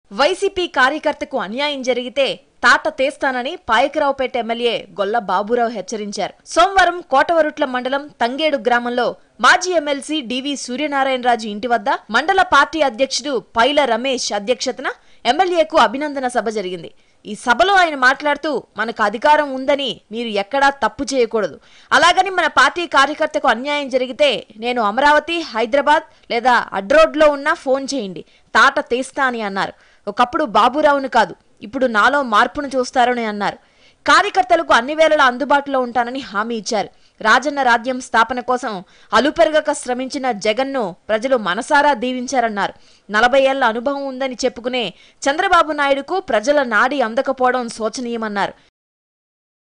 YCP కార్యకర్తకు అన్యాయం జరిగితే తాట తీస్తానని పాయకరావుపేట ఎమ్మెల్యే గొల్ల బాబురావు హెచ్చరించారు సోమవారం కోటవరుట్ల మండలం తంగేడు గ్రామంలో మాజీ ఎమ్మెల్సీ డివి సూర్యనారాయణరాజు ఇంటి వద్ద మండల పార్టీ అధ్యక్షుడు పైల రమేష్ అధ్యక్షతన ఎమ్మెల్యేకు అభినందన సభ జరిగింది ఈ సభలో ఆయన మాట్లాడుతూ మనకు అధికారం ఉందని మీరు ఎక్కడా తప్పు చేయకూడదు అలాగని మన పార్టీ కార్యకర్తకు అన్యాయం జరిగితే నేను అమరావతి హైదరాబాద్ లేదా అడ్రోడ్లో ఉన్నా ఫోన్ చేయండి తాట తీస్తా అని అన్నారు ఒకప్పుడు బాబురావును కాదు ఇప్పుడు నాలో మార్పును చూస్తారని అన్నారు కార్యకర్తలకు అన్ని వేళలా అందుబాటులో ఉంటానని హామీ ఇచ్చారు రాజన్న రాజ్యం స్థాపన కోసం అలుపెరగక శ్రమించిన జగన్ను ప్రజలు మనసారా దీవించారన్నారు నలభై ఏళ్ల అనుభవం ఉందని చెప్పుకునే చంద్రబాబు నాయుడుకు ప్రజల నాడి అందకపోవడం శోచనీయమన్నారు